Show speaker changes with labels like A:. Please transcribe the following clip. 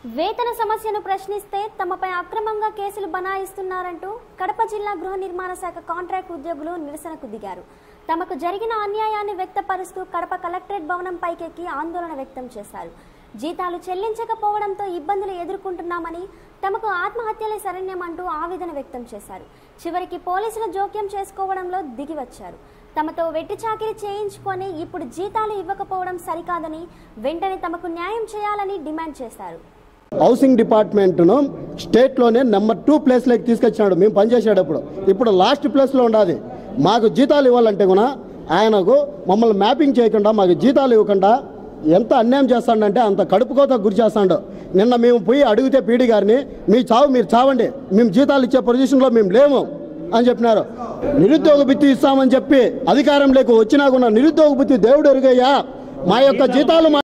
A: వేతన సమస్యను ప్రశ్నిస్తే తమపై అక్రమంగా కేసులు బనాయిస్తున్నారంటూ కడప జిల్లా గృహ నిర్మాణ శాఖ కాంట్రాక్ట్ ఉద్యోగులు నిరసనకు దిగారు తమకు జరిగిన అన్యాయాన్ని వ్యక్తపరుస్తూ కడప కలెక్టరేట్ భవనం పైకెక్కి ఆందోళన వ్యక్తం చేశారు జీతాలు చెల్లించకపోవడంతో ఇబ్బందులు ఎదుర్కొంటున్నామని తమకు ఆత్మహత్యలే శరణ్యమంటూ ఆవేదన వ్యక్తం చేశారు చివరికి పోలీసుల జోక్యం చేసుకోవడంలో దిగివచ్చారు తమతో వెట్టి చాకిరి చేయించుకొని ఇప్పుడు జీతాలు ఇవ్వకపోవడం సరికాదని వెంటనే తమకు న్యాయం చేయాలని డిమాండ్ చేశారు
B: హౌసింగ్ డిపార్ట్మెంట్ను స్టేట్లోనే నెంబర్ టూ ప్లేస్లోకి తీసుకొచ్చినాడు మేము పనిచేసేటప్పుడు ఇప్పుడు లాస్ట్ ప్లేస్లో ఉండాలి మాకు జీతాలు ఇవ్వాలంటే కూడా ఆయనకు మమ్మల్ని మ్యాపింగ్ చేయకుండా మాకు జీతాలు ఇవ్వకుండా ఎంత అన్యాయం చేస్తాడంటే అంత కడుపుకోత గురి చేస్తాడు నిన్న మేము పోయి అడిగితే పీడి గారిని మీ చావు మీరు చావండి మేము జీతాలు ఇచ్చే పొజిషన్లో మేము లేము అని చెప్పినారు నిరుద్యోగ బుద్ధి ఇస్తామని చెప్పి అధికారం లేక వచ్చినా కూడా నిరుద్యోగ బుద్ధి దేవుడు ఎరుగయ్యా మా యొక్క జీతాలు మా